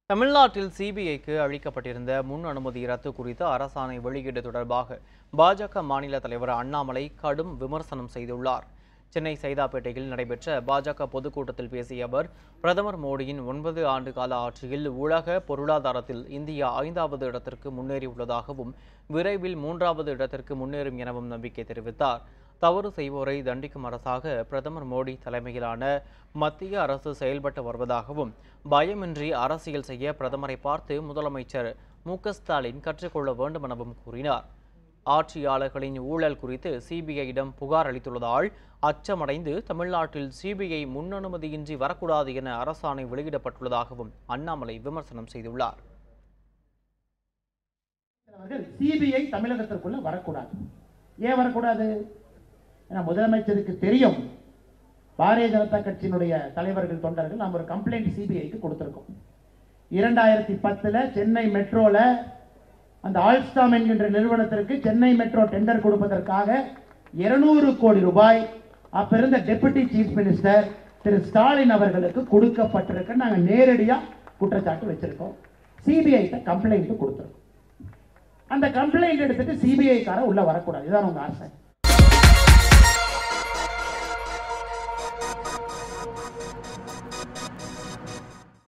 தமிழ்நாட்டில் சிபிஐக்கு அளிக்கப்பட்டிருந்த முன் அனுமதி ரத்து குறித்த அரசாணை வெளியீடு தொடர்பாக பாஜக மாநில தலைவர் அண்ணாமலை கடும் விமர்சனம் செய்துள்ளார் சென்னை சைதாப்பேட்டையில் நடைபெற்ற பாஜக பொதுக்கூட்டத்தில் பேசிய அவர் பிரதமர் மோடியின் ஒன்பது ஆண்டு கால ஆட்சியில் உலக பொருளாதாரத்தில் இந்தியா ஐந்தாவது இடத்திற்கு முன்னேறியுள்ளதாகவும் விரைவில் மூன்றாவது இடத்திற்கு முன்னேறும் எனவும் நம்பிக்கை தெரிவித்தார் தவறு செய்வோரை தண்டிக்கும் அரசாக பிரதமர் மோடி தலைமையிலான மத்திய அரசு செயல்பட்டு வருவதாகவும் பயமின்றி அரசியல் செய்ய பிரதமரை பார்த்து முதலமைச்சர் மு க ஸ்டாலின் கற்றுக்கொள்ள வேண்டும் எனவும் கூறினார் ஆட்சியாளர்களின் ஊழல் குறித்து சிபிஐயிடம் புகார் அளித்துள்ளதால் அச்சமடைந்து தமிழ்நாட்டில் சிபிஐ முன் அனுமதியின்றி வரக்கூடாது என அரசாணை வெளியிடப்பட்டுள்ளதாகவும் அண்ணாமலை விமர்சனம் செய்துள்ளார் அவர்கள் சிபிஐ தமிழகத்திற்குள்ள வரக்கூடாது ஏன் வரக்கூடாது ஏன்னா முதலமைச்சருக்கு தெரியும் பாரதிய ஜனதா கட்சியினுடைய தலைவர்கள் தொண்டர்கள் நாம் ஒரு கம்ப்ளைண்ட் சிபிஐக்கு கொடுத்திருக்கோம் இரண்டாயிரத்தி பத்துல சென்னை மெட்ரோல அந்த ஆல்ஸ்டாம் என்கின்ற நிறுவனத்திற்கு சென்னை மெட்ரோ டெண்டர் கொடுப்பதற்காக 200 கோடி ரூபாய் அப்ப இருந்த டெபுட்டி சீஃப் மினிஸ்டர் திரு ஸ்டாலின் அவர்களுக்கு கொடுக்கப்பட்டிருக்கு நாங்க நேரடியா குற்றச்சாட்டு வச்சிருக்கோம் சிபிஐ கம்ப்ளைண்ட் கொடுத்திருக்கோம் அந்த கம்ப்ளைண்ட் எடுத்துட்டு சிபிஐ கார உள்ள வரக்கூடாது இதான் உங்க ஆசை